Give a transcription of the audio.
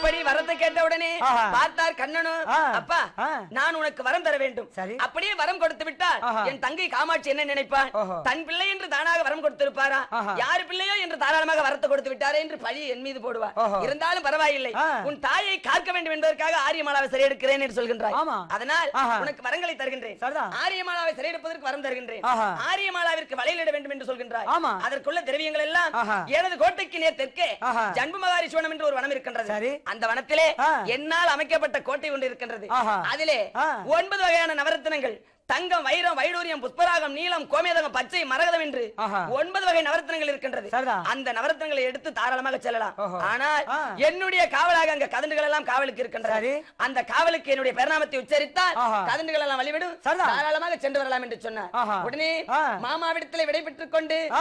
இப்படி வரத்தை கேட்ட உடனே ஆஹா. பார்த்தார் கண்ணனும் ஆ. அப்பா ஆ. நான் உனக்கு வரம் தர வேண்டும் சரி. அப்படியே வரம் கொடுத்து விட்டால் ஆஹா. என் தங்கை காமாட்சி என்ன நினைப்பான் ஓஹோ. தன் பிள்ளை என்று தானாக வரம் கொடுத்திருப்பாரா ஆஹா. யாரு பிள்ளையோ என்று தாராளமாக வரத்தை கொடுத்து விட்டாரே என்று பழி என் மீது போடுவார் ஓஹோ. இருந்தாலும் பரவாயில்லை ஆ. உன் தாயை காக்க வேண்டும் என்பதற்காக ஆரியமாலாவை சிறையெடுக்கிறேன் என்று சொல்கின்றாய் ஆமா. அதனால் ஆஹா. உனக்கு வரங்களை தருகின்றேன் சரிதான். ஆரியமாலாவை சிறையெடுப்பதற்கு வரம் தருகின்றேன் ஆஹா. ஆரியமாலாவிற்கு வலையிலிட வேண்டும் என்று சொல்கின்றாய் ஆமா. அதற்குள்ள திரவியங்கள் எல்லாம் ஆஹா. எனது கோட்டைக்கு நேர் தெற்கே ஆஹா. ஜன்பு மகாரிஷவனம் என்று ஒரு வனம் இருக்கின்றது சரி. அந்த வனத்திலே ஆ. என்னால் அமைக்கப்பட்ட கோட்டை ஒன்று இருக்கின்றது ஆஹா. அதிலே ஆ. ஒன்பது வகையான நவரத்தினங்கள் தங்கம் வைரம் வைடூரியம் புஷ்பராகம் நீலம் கோமேதகம் பச்சை மரகதம் என்று ஆஹா. ஒன்பது வகை நவரத்தினங்கள் இருக்கின்றது சரிதான். அந்த நவரத்தினங்களை எடுத்து தாராளமாக செல்லலாம் ஓஹோ. ஆனால் ஆ. என்னுடைய காவலாக அங்க கதண்டுகள் எல்லாம் காவலுக்கு இருக்கின்றது சரி. அந்த காவலுக்கு என்னுடைய பரிணாமத்தை உச்சரித்தால் ஆஹா. கதண்டுகள் எல்லாம் வழிவிடும் சரிதான். தாராளமாக சென்று வரலாம் என்று சொன்னார் ஆஹா. உடனே ஆ. மாமாவிடத்தில் விடை பெற்றுக் கொண்டு